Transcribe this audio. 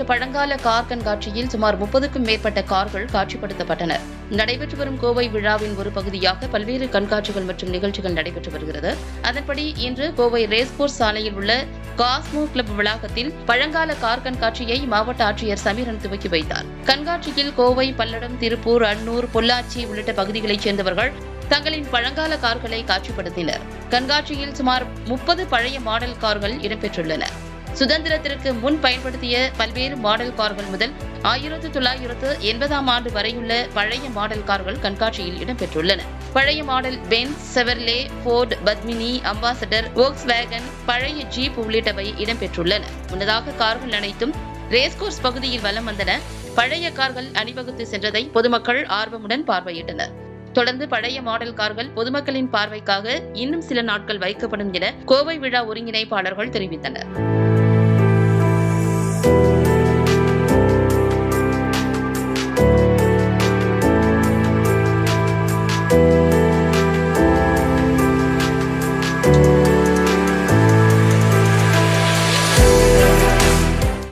பழங்கால கார் கண்காட்சியில் சுமார் முப்பதுக்கும் மேற்பட்ட கார்கள் காட்சிப்படுத்தப்பட்டன நடைபெற்று வரும் கோவை விழாவின் ஒரு பகுதியாக பல்வேறு கண்காட்சிகள் மற்றும் நிகழ்ச்சிகள் நடைபெற்று வருகிறது அதன்படி இன்று கோவை ரேஸ்கோர்ஸ் சாலையில் உள்ள காஸ்மோ கிளப் வளாகத்தில் பழங்கால கார் கண்காட்சியை மாவட்ட ஆட்சியர் சமீரன் துவக்கி வைத்தார் கண்காட்சியில் கோவை பல்லடம் திருப்பூர் அன்னூர் பொள்ளாச்சி உள்ளிட்ட பகுதிகளைச் சேர்ந்தவர்கள் தங்களின் பழங்கால கார்களை காட்சிப்படுத்தினர் கண்காட்சியில் சுமார் முப்பது பழைய மாடல் கார்கள் இடம்பெற்றுள்ளன சுதந்திரத்திற்கு முன் பயன்படுத்திய பல்வேறு மாடல் கார்கள் முதல் ஆயிரத்து தொள்ளாயிரத்து எண்பதாம் ஆண்டு வரையுள்ள பழைய மாடல் கார்கள் கண்காட்சியில் இடம்பெற்றுள்ளன பழைய model Benz Chevrolet Ford Padmini Ambassador Volkswagen பழைய ஜீப் உள்ளிட்டவை இடம்பெற்றுள்ளன முன்னதாக கார்கள் அனைத்தும் ரேஸ்கோர்ஸ் பகுதியில் வலம் வந்தன பழைய கார்கள் அணிவகுத்து சென்றதை பொதுமக்கள் ஆர்வமுடன் பார்வையிட்டனர் தொடர்ந்து பழைய மாடல் கார்கள் பொதுமக்களின் பார்வைக்காக இன்னும் சில நாட்கள் வைக்கப்படும் என கோவை விழா ஒருங்கிணைப்பாளர்கள் தெரிவித்தனர் thank you